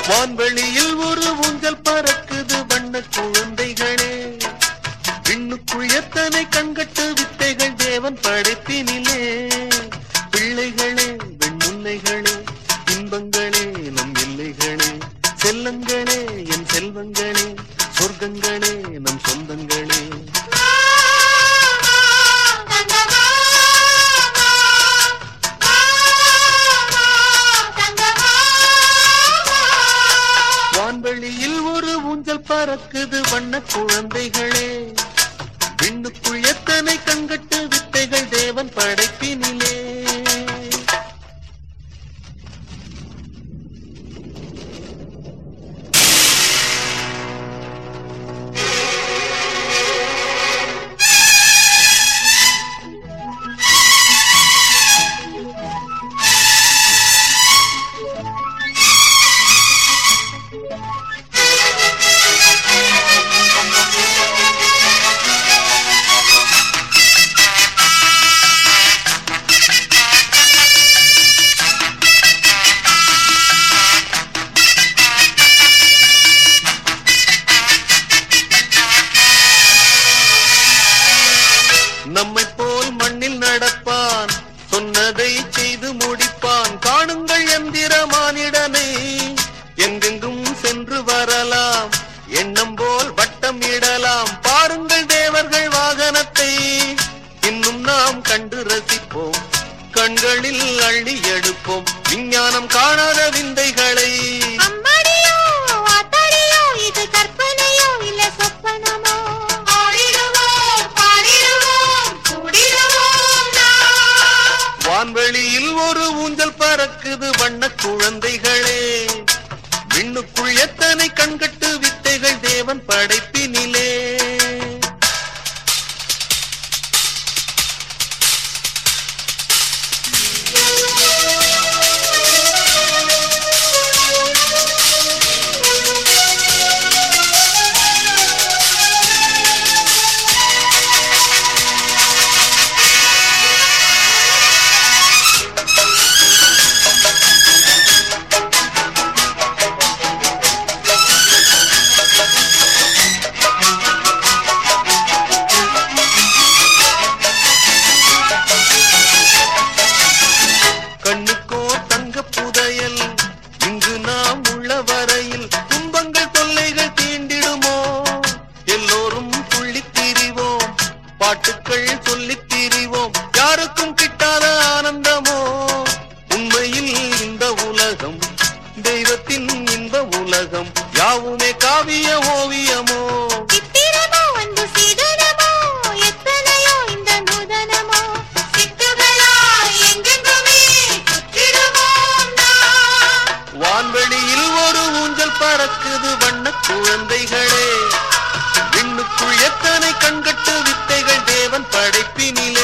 வான்வெளியில் ஒரு ஊஞ்சல் பறக்குது வண்ண குழந்தைகளே விண்ணுக்குள் எத்தனை கண்கட்டு வித்தைகள் தேவன் படைப்பினிலே பிள்ளைகளே வெண்முல்லைகளே இன்பங்களே நம் எல்லைகளே செல்லங்களே என் செல்வங்களே சொர்க்கங்களே நம் சொந்தங்களே வான்வெளியில் ஒரு ஊஞ்சல் பறக்குது வண்ண குழந்தைகளே விண்ணுக்குள் எத்தனை கண்கட்டு வித்தைகள் தேவன் படைப்பினிலே நம்மை போல் மண்ணில் நடப்பான் சொன்னதை செய்து முடிப்பான் காணுங்கள் எந்திர மானிடனை எங்கெங்கும் சென்று வரலாம் எண்ணம் போல் வட்டம் இடலாம் பாருங்கள் தேவர்கள் வாகனத்தை இன்னும் நாம் கண்டு ரசிப்போம் கண்களில் அள்ளி எடுப்போம் விஞ்ஞானம் காணாத விந்தைகளை அம்மாடியோ ஆத்தாடியோ இது கற்பனையோ இல்ல சொப்பனமோ ஆடிடுவோம் பாடிடுவோம் கூடிடுவோம் நாம் வான்வெளியில் ஒரு ஊஞ்சல் பறக்குது வண்ண குழந்தைகளே விண்ணுக்குள் எத்தனை கண்கட்டு வித்தைகள் தேவன் படைப்பினிலே கண்ணுக்கோ தங்க புதையல் இங்கு நாம் உள்ள வரையில் துன்பங்கள் தொல்லைகள் தீண்டிடுமோ எல்லோரும் துள்ளித் திரிவோம் பாட்டுக்கள் சொல்லித் திரிவோம் யாருக்கும் கிட்டாத ஆனந்தமோ உண்மையில் இந்த உலகம் தெய்வத்தின் இந்த உலகம் யாவுமே காவிய ஓவியமோ சித்திரமோ அன்பு சீதனமோ எத்தனையோ இந்த நூதனமோ சித்துகளாய் எங்கெங்குமே சுற்றிடுவோம் நாம் வான்வெளியில் ஒரு ஊஞ்சல் பறக்குது வண்ண குழந்தைகளே விண்ணுக்குள் எத்தனை கண்கட்டு வித்தைகள் தேவன் படைப்பினிலே